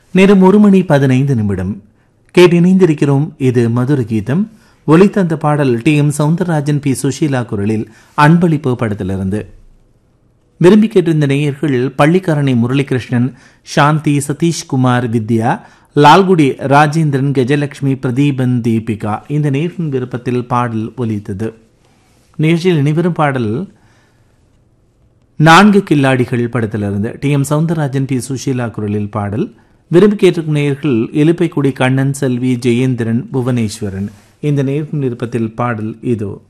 நேரம் ஒரு மணி பதினைந்து நிமிடம் கேட்டிணைந்திருக்கிறோம் இது மதுர கீதம் ஒலித்தந்த பாடல் T M Soundararajan P Susheela குரலில் அன்பளிப்பு படத்திலிருந்து விரும்பி கேட்டிருந்த நேயர்கள் பள்ளிக்கரணை முரளிகிருஷ்ணன் சாந்தி சதீஷ்குமார் வித்யா லால்குடி ராஜேந்திரன் கஜலட்சுமி பிரதீபன் தீபிகா இந்த நேர்களின் விருப்பத்தில் பாடல் ஒலித்தது நிகழ்ச்சியில் இனிவரும் பாடல் நான்கு கில்லாடிகள் படத்திலிருந்து T M Soundararajan P Susheela குரலில் பாடல் விரும்பி கேட்டிருக்கும் நேயர்கள் எலுப்பைக்குடி கண்ணன் செல்வி ஜெயேந்திரன் புவனேஸ்வரன் இந்த நேர்களின் விருப்பத்தில் பாடல் இதோ